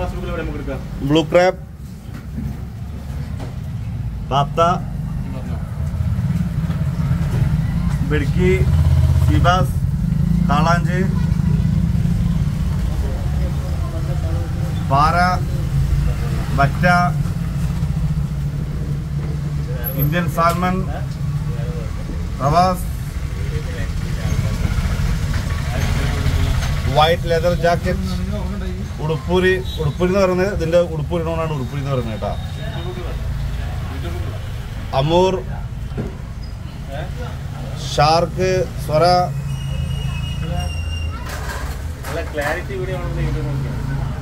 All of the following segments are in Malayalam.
ബ്ലൂ ക്രാബ് പാത്ത ബിഡ്ക്കി സിബാസ് കാളാഞ്ച് പാര ബറ്റ ഇന്ത്യൻ സാൽമൺ റവാസ് വൈറ്റ് ലെതർ ജാക്കറ്റ് ഉടുപ്പൂരി ഉടുപ്പൂരി എന്ന് പറയുന്നത് ഇതിന്റെ ഉടുപ്പൂരി കൊണ്ടാണ് ഉടുപ്പൂരി എന്ന് പറയുന്നത് കേട്ടാ അമൂർ ഷാർക്ക് സ്വര ക്ലാരിറ്റി വീഡിയോ ആണെന്ന് യൂട്യൂബ് നോക്കിയാൽ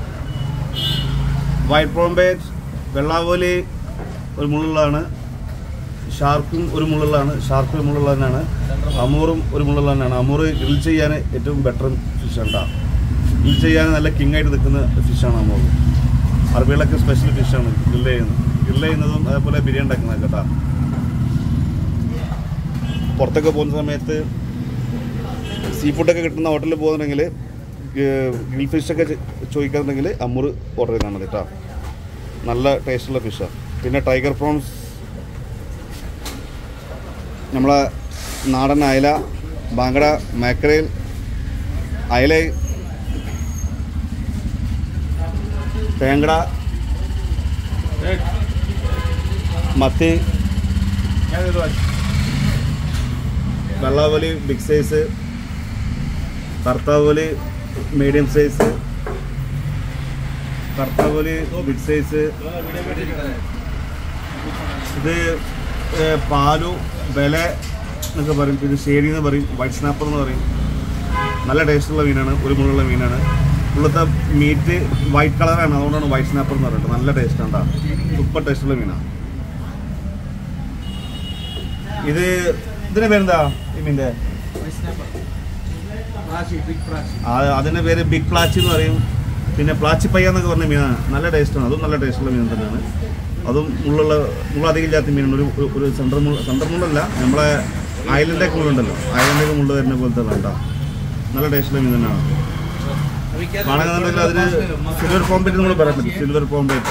വൈറ്റ് പ്രോംബേറ്റ് വെള്ളാവോലി ഒരു മുള്ളുള്ളതാണ് ഷാർക്കും ഒരു മുള്ളുള്ളതാണ് ഷാർക്ക് ഒരു മുള്ളുള്ള തന്നെയാണ് അമൂറും ഒരു മുള്ളുള്ള തന്നെയാണ് അമൂർ ഗ്രിൽ ചെയ്യാൻ ഏറ്റവും ബെറ്റർ ഫിഷ് ഉണ്ടാ ഗ്രിൽ ചെയ്യാൻ നല്ല കിങ് ആയിട്ട് നിൽക്കുന്ന ഫിഷാണ് അമൂർ അറബികളൊക്കെ സ്പെഷ്യൽ ഫിഷാണ് ഗ്രിൽ ചെയ്യുന്നത് ഗ്രിൽ ചെയ്യുന്നതും അതേപോലെ ബിരിയാണി ഉണ്ടാക്കുന്നത് കേട്ടാ പുറത്തൊക്കെ പോകുന്ന സമയത്ത് സീ ഫുഡൊക്കെ കിട്ടുന്ന ഹോട്ടലിൽ പോകുന്നുണ്ടെങ്കിൽ ഗ്രിൽ ഫിഷൊക്കെ ചോദിക്കാന്നുണ്ടെങ്കിൽ അമൂർ ഓർഡർ ചെയ്താണ് കേട്ടോ നല്ല ടേസ്റ്റുള്ള ഫിഷാണ് പിന്നെ ടൈഗർ പ്രോൺസ് നമ്മളെ നാടൻ അയല ബാങ്കട മാക്കരയിൽ അയല തേങ്കട മത്തി വെള്ളാവലി ബിഗ് സൈസ് കർത്താവലി മീഡിയം സൈസ് കർത്താവലി ബിഗ് സൈസ് ഇത് ഏ, പാലു ബല എന്നൊക്കെ പറയും പിന്നെ ഷേരി എന്ന് പറയും വൈറ്റ് സ്നാപ്പർ എന്ന് പറയും നല്ല ടേസ്റ്റുള്ള മീനാണ് ഒരു മുള്ളുള്ള മീനാണ് ഉള്ളത്തെ മീറ്റ് വൈറ്റ് കളറാണ് അതുകൊണ്ടാണ് വൈറ്റ് സ്നാപ്പർ എന്ന് പറയുന്നത് നല്ല ടേസ്റ്റ് ഉണ്ടാ സൂപ്പർ ടേസ്റ്റുള്ള മീനാണ് ഇത് ഇതിന്റെ പേരെന്താ ഈ മീൻ്റെ ആ, അതിന്റെ പേര് ബിഗ് പ്ലാച്ചി എന്ന് പറയും പിന്നെ പ്ലാച്ചി പയ്യ എന്നൊക്കെ പറഞ്ഞ മീനാണ് നല്ല ടേസ്റ്റാണ് അതും നല്ല ടേസ്റ്റുള്ള മീൻ തന്നെയാണ് അതും മുള്ളുള്ള മുള്ള അധികം ഇല്ലാത്ത മീനാണ് ഒരു ഒരു- ഒരു സെൻട്രൽ മുള്ള സെൻട്രൽ മുള്ളല്ല നമ്മളെ ഐലൻഡൊക്കെ മുള്ളുണ്ടല്ലോ ഐലൻഡൊക്കെ മുള്ള വരുന്ന പോലത്തെ വേണ്ട നല്ല ടേസ്റ്റുള്ള മീൻ തന്നെയാണ് കാണുന്നുണ്ടെങ്കിൽ അതിന് സിൽവർ കോമ്പേറ്റ് നമ്മൾ പറയാൻ പറ്റും സിൽവർ കോമ്പേറ്റ്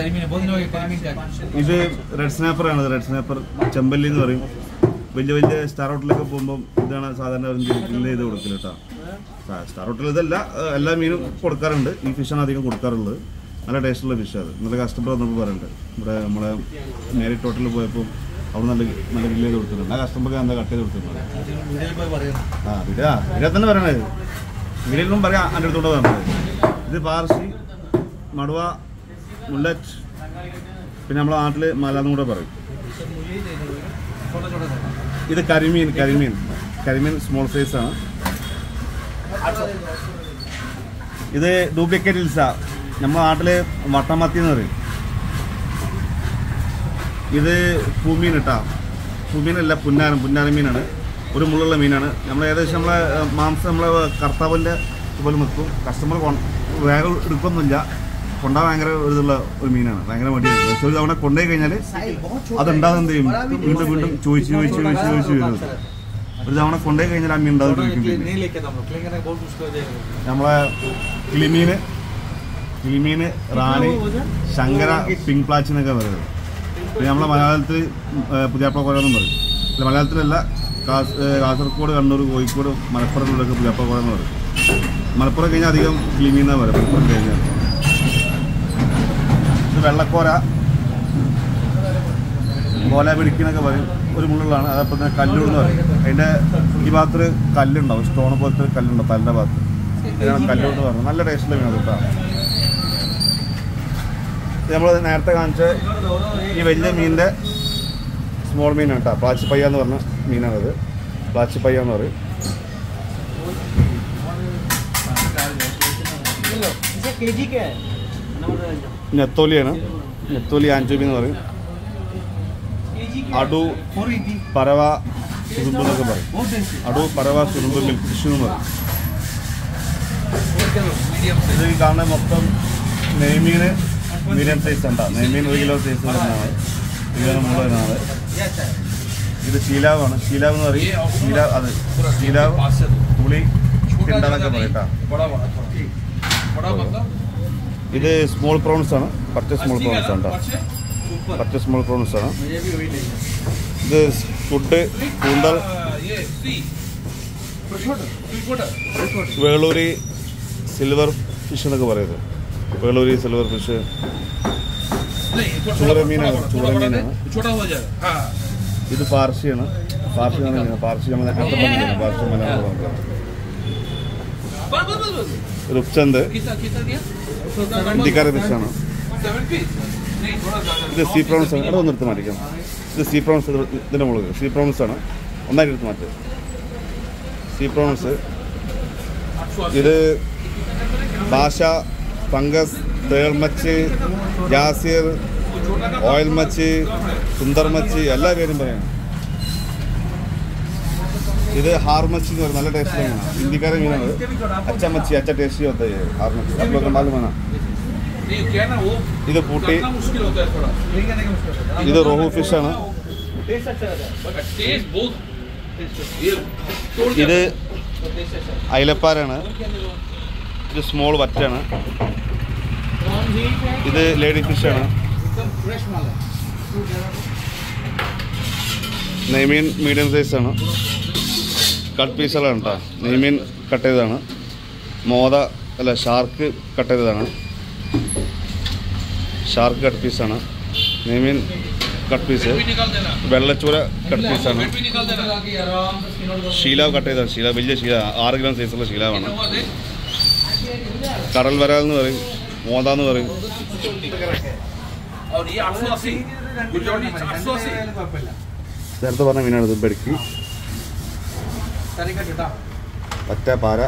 ഇത് റെഡ് സ്നാപ്പർ ആണ് റെഡ് സ്നാപ്പർ ചെമ്പല്ലി എന്ന് പറയും വലിയ വലിയ സ്റ്റാർ ഹോട്ടലൊക്കെ പോകുമ്പോൾ ഇതാണ് സാധാരണ അവർ ഗ്രില്ല് ചെയ്ത് കൊടുക്കല് കേട്ടോ സ്റ്റാർ ഹോട്ടൽ ഇതല്ല ഏഹ് എല്ലാ മീനും കൊടുക്കാറുണ്ട് ഈ ഫിഷാണ് അധികം കൊടുക്കാറുള്ളത് നല്ല ടേസ്റ്റുള്ള ഫിഷ് അത് നല്ല കസ്റ്റമർ നമുക്ക് പറയുന്നുണ്ട് ഇവിടെ നമ്മളെ മേരിറ്റ് ഹോട്ടലിൽ പോയപ്പോൾ അവിടെ നല്ല നല്ല ഗ്രില്ല് ചെയ്ത് കൊടുക്കുന്നുണ്ട് ആ കസ്റ്റമർക്ക് എന്താ കട്ട് ചെയ്ത് കൊടുക്കുന്നുണ്ട് ആ വിടാ വിടാ തന്നെ പറയണത് വീടിലും പറയാം എൻ്റെ അടുത്തോട്ട് പറഞ്ഞത് ഇത് പാർസി മടുവ മുല്ലറ്റ് പിന്നെ നമ്മളെ നാട്ടിൽ മലയാളം കൂടെ പറയും ഇത് കരിമീൻ കരിമീൻ കരിമീൻ സ്മോൾ സൈസ് ആണ് ഇത് ഡ്യൂപ്ലിക്കേറ്റ് ഹിൽസ നമ്മുടെ നാട്ടില് വട്ടമത്തി എന്ന് പറയും ഇത് പൂമീൻ ഇട്ടാ പൂമീനല്ല പുന്നാരം പുന്നാരം മീനാണ് ഒരു മുള്ളുള്ള മീനാണ് നമ്മൾ ഏകദേശം നമ്മളെ ഏഹ്, മാംസം നമ്മളെ കർത്താവിൻ്റെ പോലെ നിൽക്കും കസ്റ്റമർ വേഗം എടുക്കൊന്നുമില്ല കൊണ്ടാ ഭയങ്കര ഒരു ഇതുള്ള ഒരു മീനാണ് ഭയങ്കര മടിയായിരിക്കും പക്ഷെ ഒരു തവണ കൊണ്ടുപോയി കഴിഞ്ഞാൽ അതുണ്ടാകും എന്ത് ചെയ്യും വീണ്ടും വീണ്ടും ചോദിച്ച് ചോദിച്ച് ചോദിച്ച് ചോദിച്ച് വരുന്നത് ഒരു തവണ കൊണ്ടുപോയി കഴിഞ്ഞാൽ ആ മീൻ ഉണ്ടാകും പിന്നെ നമ്മളെ കിളിമീന് കിളിമീന് റാണി ശങ്കര പിങ്ക് പ്ലാച്ചി എന്നൊക്കെ പറയുന്നത് പിന്നെ നമ്മളെ മലയാളത്തിൽ പുതിയാപ്പള കോഴെന്നും പറയും അല്ല മലയാളത്തിലല്ല കാസ് ഏഹ് കാസർഗോഡ് കണ്ണൂർ കോഴിക്കോട് മലപ്പുറങ്ങളിലൊക്കെ പുതിയാപ്പള കോഴെന്ന് പറയും മലപ്പുറം കഴിഞ്ഞാൽ അധികം കിളിമീൻ എന്നാണ് പറയുക മലപ്പുറം കഴിഞ്ഞാൽ ഇത് വെള്ളക്കോര കോല പിടിക്കുന്നൊക്കെ പറയും ഒരു മുള്ളുള്ളതാണ് അതപ്പം തന്നെ കല്ലൂർ എന്ന് പറയും അതിൻ്റെ ഈ ഭാഗത്തൊരു കല്ലുണ്ടാവും സ്റ്റോൺ പോലത്തെ ഒരു കല്ലുണ്ടാവും തലിൻ്റെ ഭാഗത്ത് അതിനാണ് കല്ലൂർ എന്ന് പറയുന്നത് നല്ല ടേസ്റ്റുള്ള മീനാണ് കേട്ടോ ഇത് നമ്മൾ നേരത്തെ കാണിച്ച ഈ വലിയ മീനിൻ്റെ സ്മോൾ മീനാണ് കേട്ടോ പ്ലാച്ചിപ്പയ്യ എന്ന് പറഞ്ഞ മീനാണത് പ്ലാച്ചിപ്പയ്യ എന്ന് പറയും നെത്തോലിയാണ് നെത്തോലി ആൻജോബി എന്ന് പറയും അടു പറവ സുറുമ്പ് എന്നൊക്കെ പറയും അടു പറവ സുറുമ്പ് മിൽക്ക് ഫിഷ് എന്ന് പറയും ഇത് ഈ കാണുന്ന മൊത്തം നെയ്മീന് മീഡിയം സൈസ് ഉണ്ടാ നെയ്മീൻ ഒരു കിലോ സൈസ് വരുന്നതാണ് ഇരുപത് മുഴുവനാണ് ഇത് ശീലാവാണ് ശീലാവ് എന്ന് പറയും ശീലാവ് അത് ശീലാവ് പുളി തിണ്ടെന്നൊക്കെ പറയട്ടാ ഇത് സ്മോൾ പ്രോൺസ് ആണ് പച്ച സ്മോൾ പ്രോൺസ് ആണ് കേട്ടോ പച്ച സ്മോൾ പ്രോൺസ് ആണ് ഇത് ഫുഡ് കൂന്തൽ വേളൂരി സിൽവർ ഫിഷ് എന്നൊക്കെ പറയുന്നത് വേളൂരി സിൽവർ ഫിഷ് ചൂര മീനാണ് ചൂര മീനാണ് छोटा हो जाएगा हाँ ഇത് പാർഷിയാണ് പാർഷി എന്ന് പറയുന്നത് പാർഷി നമ്മൾ അട്ടപ്പന്നിയാണ് പാർഷി മലയാളം പറയുന്നത് बस बस बस बस റുപ്ചന്ദ് कितना कितना दिया ഇന്ത്യക്കാരെ ഫിഷാണ് सेवन पीस नहीं थोड़ा ज्यादा ഇത് സീ പ്രോൺസ് ആണ് അവിടെ ഒന്ന് എടുത്ത് മാറ്റിക്കാം ഇത് സീ പ്രോൺസ് ഇത് ഇതിൻ്റെ മുകളിൽ സീ പ്രോൺസ് ആണ് ഒന്നായിട്ട് എടുത്ത് മാറ്റുക സീ പ്രോൺസ് ഇത് ഭാഷ ഫംഗസ് തേൾമച്ച് ജാസിർ ഓയിൽ മച്ച് സുന്ദർ മച്ച് എല്ലാ പേരും പറയാം ഇത് ഹാർമച്ചി എന്ന് പറയും നല്ല ടേസ്റ്റ് മീനാണ് ഹിന്ദിക്കാരെ മീനാണ് അച്ച മച്ചി അച്ച ടേസ്റ്റി होता है ഹാർമച്ചി आप लोग को मालूम है ना नहीं क्या है ना वो ഇത് പൂട്ടി करना मुश्किल होता है थोड़ा ഇത് റോഹു ഫിഷ് ആണ് बट टेस्ट बहुत ये तोड़ के ഇത് അയിലപ്പാരാണ് ഇത് സ്മോൾ വറ്റാണ് ഇത് ലേഡി ഫിഷാണ് एकदम फ्रेश माल है നെയ്മീൻ മീഡിയം സൈസാണ് കട്ട് പീസുകളാണ് കേട്ടോ നെയ്മീൻ കട്ട് ചെയ്തതാണ് മോത അല്ല ഷാർക്ക് കട്ട് ചെയ്തതാണ് ഷാർക്ക് കട്ട് പീസാണ് നെയ്മീൻ കട്ട് പീസ് भी निकाल देना വെള്ളച്ചൂര കട്ട് പീസാണ് भी निकाल देना ശീലാവ് കട്ട് ചെയ്തതാണ് ശീല വലിയ ശീല ആറ് ഗ്രാം സൈസുള്ള ശീലാവാണ് हुआ दे കടൽ വരാൽ എന്ന് പറയും മോത എന്ന് പറയും और ये आठ सौ अस्सी गुजराती आठ सौ अस्सी നേരത്തെ പറഞ്ഞ മീനാണ് ഇത് ബെടുക്കി പറ്റ പാര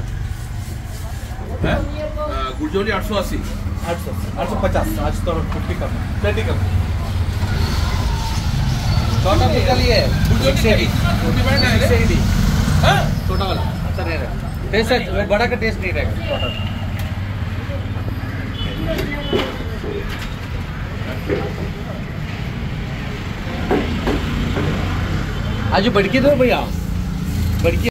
गुजराती आठ सौ अस्सी आठ सौ आठ सौ पचास आज तो फिफ्टी कम थर्टी कम छोटा निकालिए गुजराती छोटी बड़ी नहीं है हाँ? छोटा वाला अच्छा नहीं रहेगा टेस्ट है वो बड़ा का टेस्ट नहीं रहेगा छोटा आज बड़की दो भैया बड़की